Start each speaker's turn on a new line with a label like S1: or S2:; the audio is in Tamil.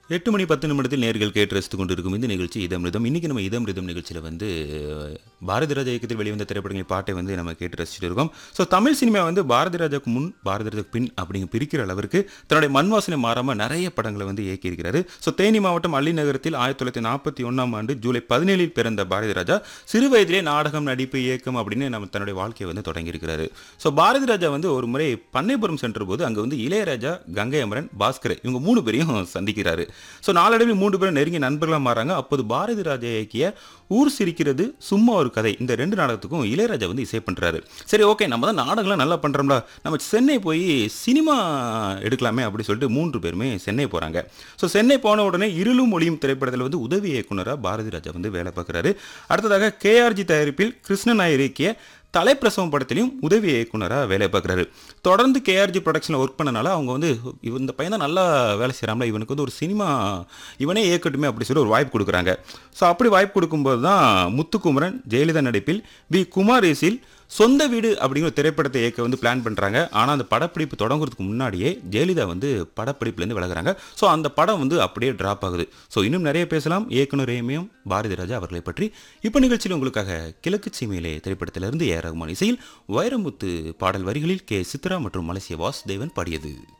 S1: எட்டு மணி பத்து நிமிடத்தில் நேர்கள் கேட்டு ரசித்துக் கொண்டிருக்கும் இந்த நிகழ்ச்சி இதம் ரிதம் இன்னைக்கு நம்ம இதம் ரிதம் நிகழ்ச்சியில் வந்து பாரதி ராஜா இயக்கத்தில் வெளிவந்த திரைப்படங்களின் பாட்டை வந்து நம்ம கேட்டு ரசிச்சுட்டு இருக்கோம் ஸோ தமிழ் சினிமா வந்து பாரதி ராஜாவுக்கு முன் பாரதி ராஜாவுக்கு பின் அப்படிங்க பிரிக்கிற அளவிற்கு தன்னுடைய மண் வாசனை மாறாமல் நிறைய படங்களை வந்து இயக்கியிருக்கிறாரு ஸோ தேனி மாவட்டம் அள்ளி நகரத்தில் ஆயிரத்தி தொள்ளாயிரத்தி நாற்பத்தி ஒன்றாம் ஆண்டு ஜூலை பதினேழில் பிறந்த பாரதி ராஜா சிறு வயதிலே நாடகம் நடிப்பு இயக்கம் அப்படின்னு நம்ம தன்னுடைய வாழ்க்கையை வந்து தொடங்கியிருக்கிறாரு ஸோ பாரதி ராஜா வந்து ஒரு முறை பண்ணைபுரம் சென்ற போது அங்கே வந்து இளையராஜா கங்கை அமரன் பாஸ்கர் இவங்க மூணு பேரையும் சந்திக்கிறாரு ஸோ நாளடைவில் மூன்று பேரும் நெருங்கி நண்பர்களாக மாறாங்க அப்போது பாரதி ராஜா இயக்கிய ஊர் சிரிக்கிறது சும்மா ஒரு கதை இந்த ரெண்டு நாடகத்துக்கும் இளையராஜா வந்து இசை பண்ணுறாரு சரி ஓகே நம்ம தான் நாடகம்லாம் நல்லா பண்ணுறோம்ல நம்ம சென்னை போய் சினிமா எடுக்கலாமே அப்படி சொல்லிட்டு மூன்று பேருமே சென்னை போகிறாங்க ஸோ சென்னை போன உடனே இருளும் ஒளியும் திரைப்படத்தில் வந்து உதவி இயக்குனராக பாரதி ராஜா வந்து வேலை பார்க்குறாரு அடுத்ததாக கேஆர்ஜி தயாரிப்பில் கிருஷ்ணன் நாயர் இயக்கிய தலைப்பிரசவம் படத்திலையும் உதவி இயக்குனராக வேலை பார்க்குறாரு தொடர்ந்து கேஆர்ஜி ப்ரொடக்ஷனில் ஒர்க் பண்ணனால அவங்க வந்து இவன் இந்த பையன் தான் நல்லா வேலை செய்கிறாங்களா இவனுக்கு வந்து ஒரு சினிமா இவனே இயக்கட்டுமே அப்படி சொல்லி ஒரு வாய்ப்பு கொடுக்குறாங்க ஸோ அப்படி வாய்ப்பு கொடுக்கும்போது தான் முத்துக்குமரன் ஜெயலலிதா நடிப்பில் வி குமாரேசில் சொந்த வீடு அப்படிங்கிற ஒரு திரைப்படத்தை இயக்க வந்து பிளான் பண்ணுறாங்க ஆனால் அந்த படப்பிடிப்பு தொடங்குறதுக்கு முன்னாடியே ஜெயலலிதா வந்து படப்பிடிப்புலேருந்து விலகுறாங்க ஸோ அந்த படம் வந்து அப்படியே ட்ராப் ஆகுது ஸோ இன்னும் நிறைய பேசலாம் இயக்குனர் ஏமியம் பாரதி ராஜா அவர்களை பற்றி இப்போ நிகழ்ச்சியில் உங்களுக்காக கிழக்கு சீமையிலே திரைப்படத்திலிருந்து ஏ ரகுமான் இசையில் வைரமுத்து பாடல் வரிகளில் கே சித்ரா மற்றும் மலேசிய வாசுதேவன் பாடியது